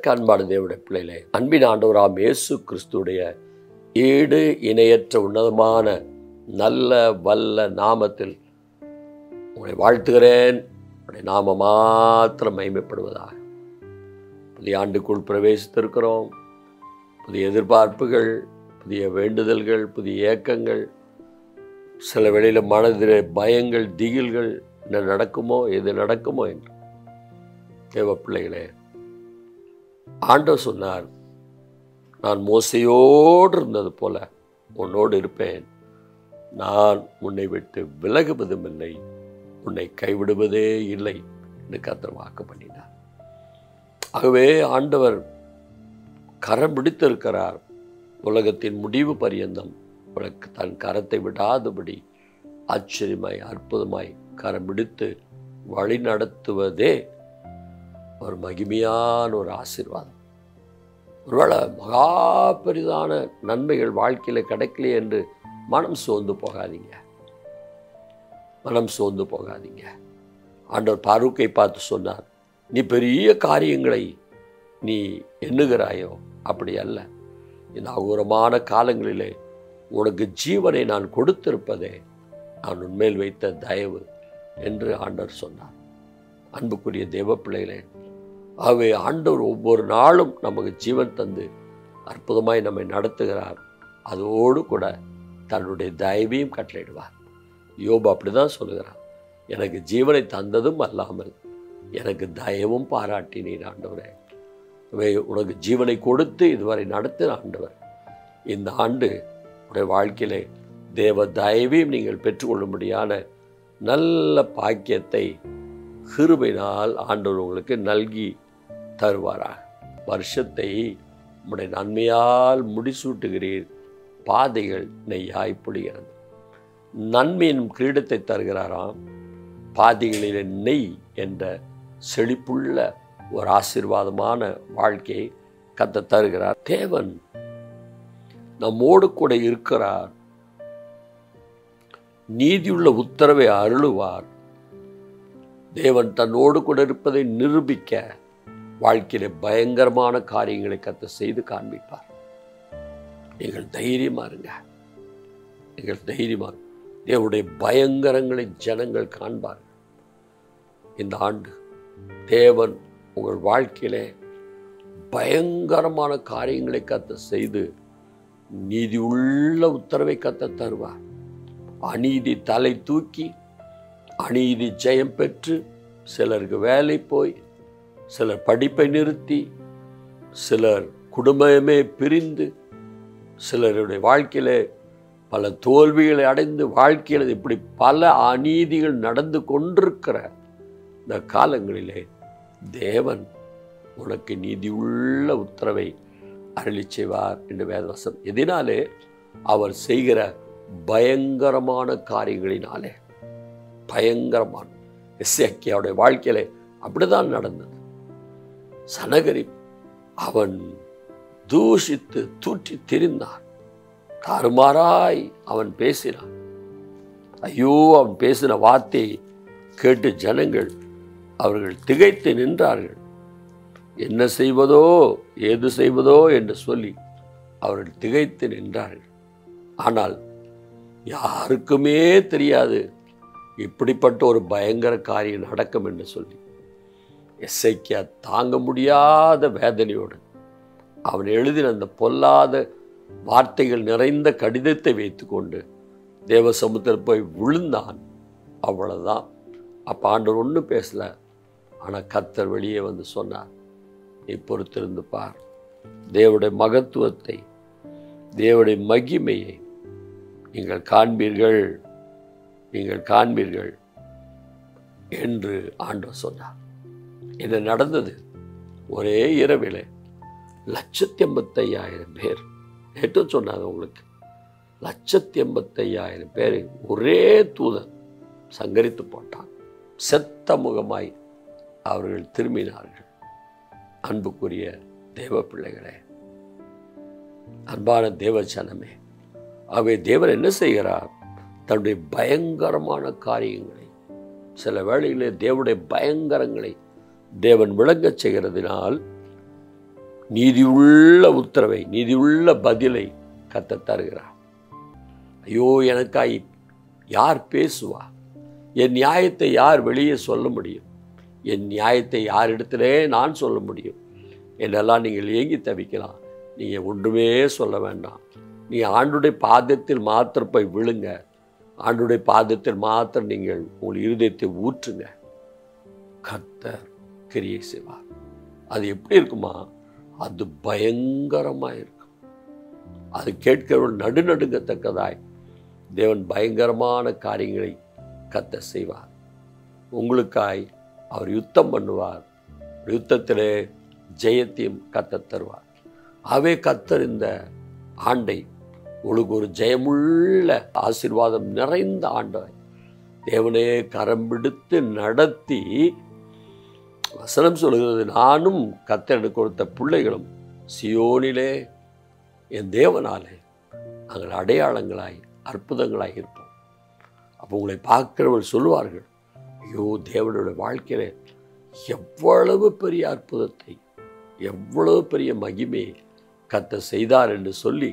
எனக்கு அன்பான தேவனுடைய பிள்ளைகளே அன்பின் ஆண்டவராம் இயேசு கிறிஸ்துடைய ஈடு இணையற்ற உன்னதமான நல்ல வல்ல நாமத்தில் உங்களை வாழ்த்துகிறேன் உடைய நாம மாத்திரம் மகிமைப்படுவதாக புதிய ஆண்டுக்குள் பிரவேசித்திருக்கிறோம் புதிய எதிர்பார்ப்புகள் புதிய வேண்டுதல்கள் புதிய ஏக்கங்கள் சில வேளையில் மனதில் பயங்கள் திகில்கள் என்ன நடக்குமோ எது நடக்குமோ என்று தேவ பிள்ளைகளே ஆண்டவர் சொன்னார் நான் மோசையோடு இருந்தது போல உன்னோடு இருப்பேன் நான் உன்னை விட்டு விலகுவதும் இல்லை உன்னை கைவிடுவதே இல்லை என்று கத்தர் வாக்கு பண்ணினார் ஆகவே ஆண்டவர் கரம் பிடித்திருக்கிறார் உலகத்தின் முடிவு பரியந்தம் உனக்கு தன் கரத்தை விடாதபடி ஆச்சரியமாய் அற்புதமாய் கரம் பிடித்து வழி நடத்துவதே ஒரு மகிமையான ஒரு ஆசீர்வாதம் ஒருவேளை மகா பெரிதான நன்மைகள் வாழ்க்கையில் கிடைக்கலையே என்று மனம் சோர்ந்து போகாதீங்க மனம் சோர்ந்து போகாதீங்க ஆண்டவர் பாரூக்கை பார்த்து சொன்னார் நீ பெரிய காரியங்களை நீ எண்ணுகிறாயோ அப்படி அல்ல இந்த அகூரமான காலங்களிலே உனக்கு ஜீவனை நான் கொடுத்திருப்பதே நான் உன்மேல் வைத்த தயவு என்று ஆண்டவர் சொன்னார் அன்புக்குரிய தேவ பிள்ளைகளே ஆகவே ஆண்டவர் ஒவ்வொரு நாளும் நமக்கு ஜீவன் தந்து அற்புதமாய் நம்மை நடத்துகிறார் அதோடு கூட தன்னுடைய தயவையும் கட்டளையிடுவார் யோபு அப்படிதான் சொல்லுகிறார் எனக்கு ஜீவனை தந்ததும் அல்லாமல் எனக்கு தயவும் பாராட்டினீர் ஆண்டவரே இவை உனக்கு ஜீவனை கொடுத்து இதுவரை நடத்தின ஆண்டவர் இந்த ஆண்டு உடைய வாழ்க்கையிலே தேவ தயவையும் நீங்கள் பெற்றுக்கொள்ளும்படியான நல்ல பாக்கியத்தை கிருபையினால் ஆண்டவர் உங்களுக்கு நல்கி தருவாராக வருஷத்தை உடைய நன்மையால் முடிசூட்டுகிறீர் பாதைகள் நெய்யாய் பொழிகிறது நன்மையின் கிரீடத்தை தருகிறாராம் பாதைகளிலே நெய் என்ற செழிப்புள்ள ஒரு ஆசீர்வாதமான வாழ்க்கையை கத்த தருகிறார் தேவன் நம்மோடு கூட இருக்கிறார் நீதியுள்ள உத்தரவை அருளுவார் தேவன் தன்னோடு கூட இருப்பதை நிரூபிக்க வாழ்க்கையில பயங்கரமான காரியங்களை கத்த செய்து காண்பிப்பார் நீங்கள் தைரியமா இருங்க நீங்கள் தைரியமா இருங்க. தேவனுடைய பயங்கரங்களை ஜனங்கள் காண்பார்கள் இந்த ஆண்டு தேவன் உங்கள் வாழ்க்கையிலே பயங்கரமான காரியங்களை கத்த செய்து நீதி உள்ள உத்தரவை கத்த தருவார் அநீதி தலை தூக்கி அநீதி ஜெயம் பெற்று சிலருக்கு வேலை போய் சிலர் படிப்பை நிறுத்தி சிலர் குடும்பமே பிரிந்து சிலருடைய வாழ்க்கையிலே பல தோல்விகளை அடைந்து வாழ்க்கையில் இப்படி பல அநீதிகள் நடந்து கொண்டிருக்கிற இந்த காலங்களிலே தேவன் உனக்கு நீதி உள்ள உத்தரவை அருளி செய்வார் என்று வேதவசம் எதினாலே அவர் செய்கிற பயங்கரமான காரியங்களினாலே பயங்கரமான எஸ்ஏக்கியாவுடைய வாழ்க்கையில அப்படிதான் நடந்தது சனகரி அவன் தூஷித்து தூற்றி திரிந்தான் தாறுமாறாய் அவன் பேசினான் ஐயோ அவன் பேசின வார்த்தையை கேட்டு ஜனங்கள் அவர்கள் திகைத்து நின்றார்கள் என்ன செய்வதோ ஏது செய்வதோ என்று சொல்லி அவர்கள் திகைத்து நின்றார்கள் ஆனால் யாருக்குமே தெரியாது இப்படிப்பட்ட ஒரு பயங்கர காரியம் நடக்கும் என்று சொல்லி எஸ்ஐக்கியா தாங்க முடியாத வேதனையோடு அவன் எழுதின அந்த பொல்லாத வார்த்தைகள் நிறைந்த கடிதத்தை வைத்துக்கொண்டு தேவ சமுத்திரம் போய் விழுந்தான் அவ்வளவுதான் அப்போ ஆண்டவர் ஒன்றும் பேசல ஆனால் கத்தர் வெளியே வந்து சொன்னார் நீ பொறுத்திருந்து பார் தேவனுடைய மகத்துவத்தை தேவனுடைய மகிமையை நீங்கள் காண்பீர்கள் நீங்கள் காண்பீர்கள் என்று ஆண்டவர் சொன்னார் இது நடந்தது ஒரே இரவிலே லட்சத்தி எண்பத்தையாயிரம் பேர் நேற்று சொன்னாங்க உங்களுக்கு லட்சத்தி எண்பத்தையாயிரம் பேரை ஒரே தூதன் சங்கரித்து போட்டான் செத்த முகமாய் அவர்கள் திரும்பினார்கள் அன்புக்குரிய தேவ பிள்ளைகளே அன்பான தேவ ஜனமே ஆகவே தேவன் என்ன செய்கிறார் தன்னுடைய பயங்கரமான காரியங்களை சில வேளைகளிலே தேவனுடைய பயங்கரங்களை தேவன் விளங்கச் செய்கிறதினால் நீதியுள்ள உத்தரவை நீதியுள்ள பதிலை கத்த தருகிறார் ஐயோ எனக்காய் யார் பேசுவா என் நியாயத்தை யார் வெளியே சொல்ல முடியும் என் நியாயத்தை யாரிடத்திலே நான் சொல்ல முடியும் என்னெல்லாம் நீங்கள் ஏங்கி தவிக்கலாம் நீங்கள் ஒன்றுமே சொல்ல வேண்டாம் நீ ஆண்டுடைய பாதத்தில் மாத்திரம் போய் விழுங்க ஆண்டுடைய பாதத்தில் மாத்திரம் நீங்கள் உங்கள் இருதயத்தை ஊற்றுங்க கர்த்தர் கிரியை செய்வார் அது எப்படி இருக்குமா அது பயங்கரமாக இருக்கும் அது கேட்கிறவர்கள் நடுநடுங்கத்தக்கதாய் தேவன் பயங்கரமான காரியங்களை கத்த செய்வார் உங்களுக்காய் அவர் யுத்தம் பண்ணுவார் யுத்தத்திலே ஜெயத்தையும் கத்த தருவார் அவே கத்தர் இந்த ஆண்டை உங்களுக்கு ஒரு ஜெயமுள்ள ஆசீர்வாதம் நிறைந்த ஆண்டாய் தேவனே கரம் பிடித்து நடத்தி வசனம் சொல்கிறது நானும் கத்தர் எனக்கு கொடுத்த பிள்ளைகளும் சியோனிலே என் தேவனாலே நாங்கள் அடையாளங்களாய் அற்புதங்களாய் இருப்போம் அப்போ உங்களை பார்க்கிறவர்கள் சொல்லுவார்கள் ஐயோ தேவனுடைய வாழ்க்கையில எவ்வளவு பெரிய அற்புதத்தை எவ்வளவு பெரிய மகிமையை கத்த செய்தார் என்று சொல்லி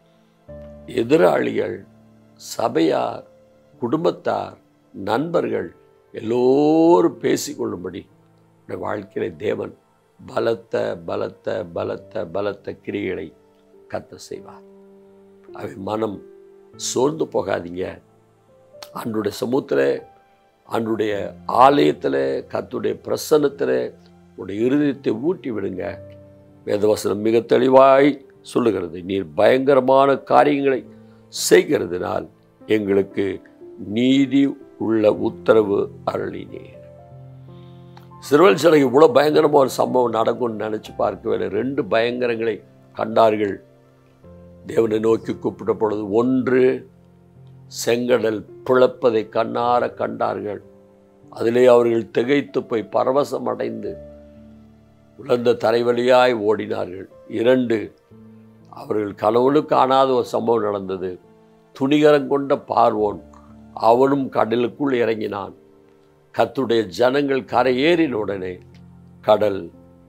எதிராளிகள் சபையார் குடும்பத்தார் நண்பர்கள் எல்லோரும் பேசிக்கொள்ளும்படி உடைய வாழ்க்கையில தேவன் பலத்த பலத்த பலத்த பலத்த கிரிகளை கத்த செய்வார் அவை மனம் சோர்ந்து போகாதீங்க ஆண்டுடைய சமூகத்தில் ஆண்டுடைய ஆலயத்தில் கத்துடைய பிரசன்னத்தில் உடைய இருதயத்தை ஊட்டி விடுங்க வேதவசனம் மிக தெளிவாய் சொல்லுகிறது நீர் பயங்கரமான காரியங்களை செய்கிறதுனால் எங்களுக்கு நீதி உள்ள உத்தரவு அருளினீர் சிறுவல் சிலை இவ்வளோ பயங்கரமாக ஒரு சம்பவம் நடக்கும்னு நினச்சி பார்க்கவில்லை ரெண்டு பயங்கரங்களை கண்டார்கள் தேவனை நோக்கி கூப்பிட்ட பொழுது ஒன்று செங்கடல் பிளப்பதை கண்ணார கண்டார்கள் அதிலே அவர்கள் திகைத்து போய் பரவசம் அடைந்து உலர்ந்த தலைவலியாய் ஓடினார்கள் இரண்டு அவர்கள் கனவுளு காணாத ஒரு சம்பவம் நடந்தது துணிகரம் கொண்ட பார்வோன் அவனும் கடலுக்குள் இறங்கினான் கத்துடைய ஜனங்கள் கரையேறின உடனே கடல்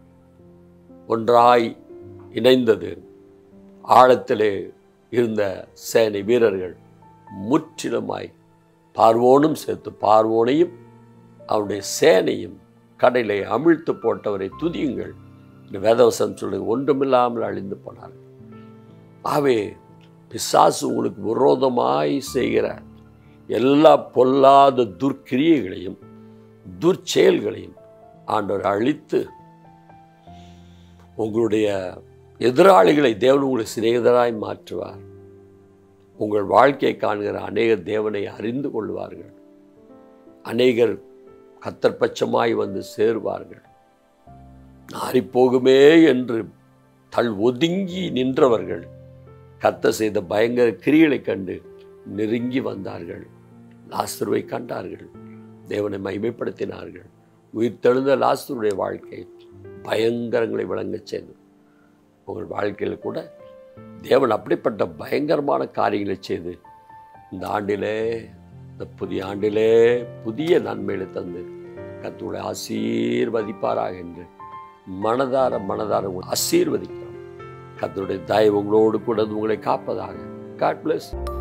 ஒன்றாய் இணைந்தது ஆழத்திலே இருந்த சேனை வீரர்கள் முற்றிலுமாய் பார்வோனும் சேர்த்து பார்வோனையும் அவனுடைய சேனையும் கடலை அமிழ்த்து போட்டவரை துதியுங்கள் இந்த வேதவசம் சொல்லுங்க ஒன்றுமில்லாமல் அழிந்து போனார்கள் ஆகவே பிசாசு உங்களுக்கு விரோதமாய் செய்கிற எல்லா பொல்லாத துர்க்கிரியைகளையும் துர்ச்செயல்களையும் ஆண்டவர் அழித்து உங்களுடைய எதிராளிகளை தேவன் உங்களை சிநேகிதராய் மாற்றுவார் உங்கள் வாழ்க்கையை காண்கிற அநேகர் தேவனை அறிந்து கொள்வார்கள் அநேகர் கத்தற்பட்சமாய் வந்து சேருவார்கள் நாரிப்போகுமே என்று தள் ஒதுங்கி நின்றவர்கள் கத்த செய்த பயங்கர கிரிகளை கண்டு நெருங்கி வந்தார்கள் லாஸ்தருவை கண்டார்கள் தேவனை மகிமைப்படுத்தினார்கள் உயிர்த்தெழுந்த லாஸ்தருடைய வாழ்க்கை பயங்கரங்களை விளங்கச் செய்தது உங்கள் வாழ்க்கையில் கூட தேவன் அப்படிப்பட்ட பயங்கரமான காரியங்களை செய்து இந்த ஆண்டிலே இந்த புதிய ஆண்டிலே புதிய நன்மைகளை தந்து கத்துடைய ஆசீர்வதிப்பாராக என்று மனதார மனதார உங்களை ஆசீர்வதிக்கிறோம் கத்தருடைய தயவு உங்களோடு கூட உங்களை காப்பதாக காட் பிளஸ்